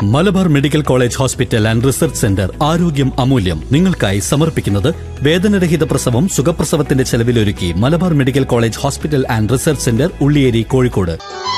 Malabar medical college hospital and research centre ആരോഗ്യം അമൂല്യം നിങ്ങൾക്കായി സമർപ്പിക്കുന്നത് വേദനരഹിത പ്രസവം സുഖപ്രസവത്തിന്റെ ചെലവിലൊരുക്കി Malabar medical college hospital and research centre Ulliyeri Kozhikode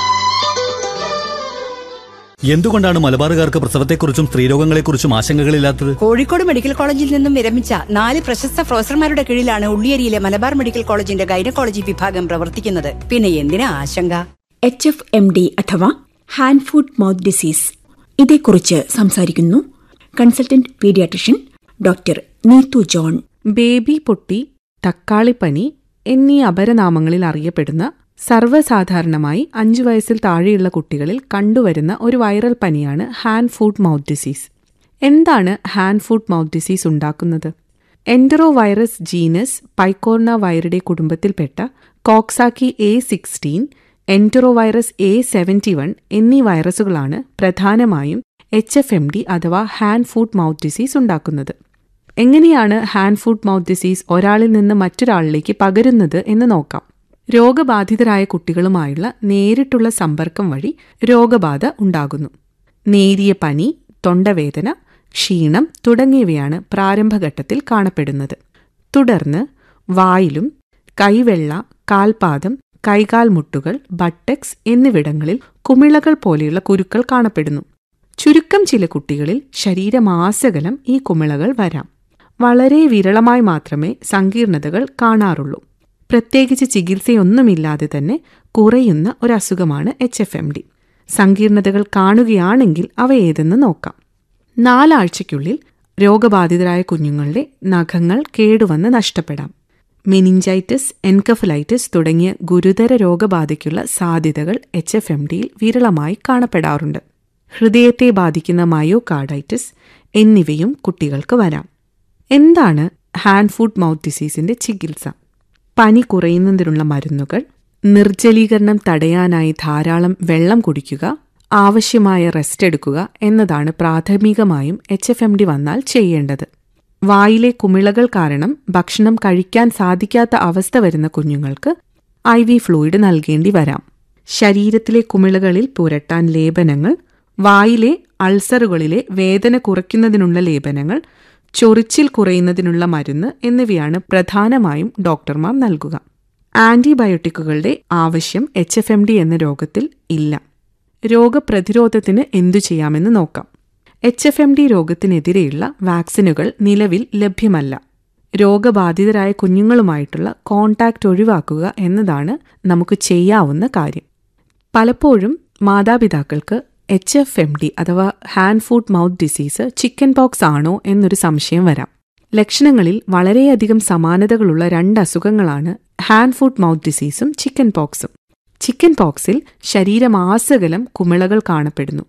എന്തുകൊണ്ടാണ് മലബാറുകാർക്ക് പ്രസവത്തെക്കുറിച്ചും സ്ത്രീരോഗങ്ങളെക്കുറിച്ചും ആശങ്കകളില്ലാത്തത് കോഴിക്കോട് മെഡിക്കൽ കോളേജിൽ നിന്നും വിരമിച്ച നാല് പ്രശസ്ത പ്രൊഫസർമാരുടെ കീഴിലാണ് ഉള്ളിയേരിയിലെ മലബാർ മെഡിക്കൽ കോളേജിന്റെ ഗൈനക്കോളജി വിഭാഗം പ്രവർത്തിക്കുന്നത് പിന്നെ എന്തിനാ ആശങ്ക എച്ച് എഫ് എം ഡി അഥവാ ഹാൻഡ് ഫുഡ് മൗത്ത് ഡിസീസ് ഇതേക്കുറിച്ച് സംസാരിക്കുന്നു consultant paediatrician doctor Neethu John baby പൊട്ടി തക്കാളിപ്പനി എന്നീ അപരനാമങ്ങളിൽ അറിയപ്പെടുന്ന സർവ്വസാധാരണമായി അഞ്ചു വയസ്സിൽ താഴെയുള്ള കുട്ടികളിൽ കണ്ടുവരുന്ന ഒരു വൈറൽ പനിയാണ് ഹാൻഡ് ഫുഡ് മൗത്ത് ഡിസീസ് എന്താണ് ഹാൻഡ് ഫുഡ് മൗത്ത് ഡിസീസ് ഉണ്ടാക്കുന്നത് എൻഡറോ വൈറസ് ജീനസ് പൈക്കോർണ വൈറുടെ കുടുംബത്തിൽപ്പെട്ട coxsackie A sixteen entero virus A seventy one എന്നീ വൈറസുകളാണ് പ്രധാനമായും എച്ച് എഫ് എം ഡി അഥവാ ഹാൻഡ് ഫുഡ് മൗത്ത് ഡിസീസ് ഉണ്ടാക്കുന്നത് എങ്ങനെയാണ് ഹാൻഡ് ഫുഡ് മൗത്ത് ഡിസീസ് ഒരാളിൽ നിന്ന് മറ്റൊരാളിലേക്ക് പകരുന്നത് എന്ന് നോക്കാം രോഗബാധിതരായ കുട്ടികളുമായുള്ള നേരിട്ടുള്ള സമ്പർക്കം വഴി രോഗബാധ ഉണ്ടാകുന്നു നേരിയ പനി തൊണ്ടവേദന ക്ഷീണം തുടങ്ങിയവയാണ് പ്രാരംഭഘട്ടത്തിൽ കാണപ്പെടുന്നത് തുടർന്ന് വായിലും കൈവെള്ള കാൽപാദം കൈകാൽ മുട്ടുകൾ ബട്ടക്സ് എന്നിവിടങ്ങളിൽ കുമിളകൾ പോലെയുള്ള കുരുക്കൾ കാണപ്പെടുന്നു ചുരുക്കം ചില കുട്ടികളിൽ ശരീരമാസകലം ഈ കുമിളകൾ വരാം വളരെ വിരളമായി മാത്രമേ സങ്കീർണതകൾ കാണാറുള്ളൂ പ്രത്യേകിച്ച് ചികിത്സയൊന്നുമില്ലാതെ തന്നെ കുറയുന്ന ഒരസുഖമാണ് എച്ച് എഫ് എം ഡി സങ്കീർണതകൾ കാണുകയാണെങ്കിൽ അവ ഏതെന്ന് നോക്കാം നാലാഴ്ചയ്ക്കുള്ളിൽ രോഗബാധിതരായ കുഞ്ഞുങ്ങളുടെ നഖങ്ങൾ കേടുവന്ന് നഷ്ടപ്പെടാം മെനിഞ്ചൈറ്റിസ് എൻകഫലൈറ്റിസ് തുടങ്ങിയ ഗുരുതര രോഗബാധയ്ക്കുള്ള സാധ്യതകൾ എച്ച് എഫ് എം ഡിയിൽ വിരളമായി കാണപ്പെടാറുണ്ട് ഹൃദയത്തെ ബാധിക്കുന്ന മയോകാർഡൈറ്റിസ് എന്നിവയും കുട്ടികൾക്ക് വരാം എന്താണ് ഹാൻഡ് ഫുഡ് മൗത്ത് ഡിസീസിന്റെ ചികിത്സ പനി കുറയുന്നതിനുള്ള മരുന്നുകൾ നിർജ്ജലീകരണം തടയാനായി ധാരാളം വെള്ളം കുടിക്കുക ആവശ്യമായ റെസ്റ്റ് എടുക്കുക എന്നതാണ് പ്രാഥമികമായും എച്ച് എഫ് എം ഡി വന്നാൽ ചെയ്യേണ്ടത് വായിലെ കുമിളകൾ കാരണം ഭക്ഷണം കഴിക്കാൻ സാധിക്കാത്ത അവസ്ഥ വരുന്ന കുഞ്ഞുങ്ങൾക്ക് ഐ വി ഫ്ലൂയിഡ് നൽകേണ്ടി വരാം ശരീരത്തിലെ കുമിളകളിൽ പുരട്ടാൻ ലേപനങ്ങൾ വായിലെ അൾസറുകളിലെ വേദന കുറയ്ക്കുന്നതിനുള്ള ലേപനങ്ങൾ ചൊറിച്ചിൽ കുറയുന്നതിനുള്ള മരുന്ന് എന്നിവയാണ് പ്രധാനമായും ഡോക്ടർമാർ നൽകുക ആന്റിബയോട്ടിക്കുകളുടെ ആവശ്യം എച്ച് എഫ് എം ഡി എന്ന രോഗത്തിൽ ഇല്ല രോഗപ്രതിരോധത്തിന് എന്തു ചെയ്യാമെന്ന് നോക്കാം എച്ച് എഫ് എം ഡി രോഗത്തിനെതിരെയുള്ള വാക്സിനുകൾ നിലവിൽ ലഭ്യമല്ല രോഗബാധിതരായ കുഞ്ഞുങ്ങളുമായിട്ടുള്ള കോണ്ടാക്റ്റ് ഒഴിവാക്കുക എന്നതാണ് നമുക്ക് ചെയ്യാവുന്ന കാര്യം പലപ്പോഴും മാതാപിതാക്കൾക്ക് എച്ച് എഫ് എം ഡി അഥവാ hand foot mouth disease chickenpox ആണോ എന്നൊരു സംശയം വരാം ലക്ഷണങ്ങളിൽ വളരെയധികം സമാനതകളുള്ള രണ്ട് അസുഖങ്ങളാണ് ഹാൻഡ് ഫുഡ് മൗത്ത് ഡിസീസും ചിക്കൻ പോക്സും ചിക്കൻ പോക്സിൽ ശരീരമാസകലം കുമിളകൾ കാണപ്പെടുന്നു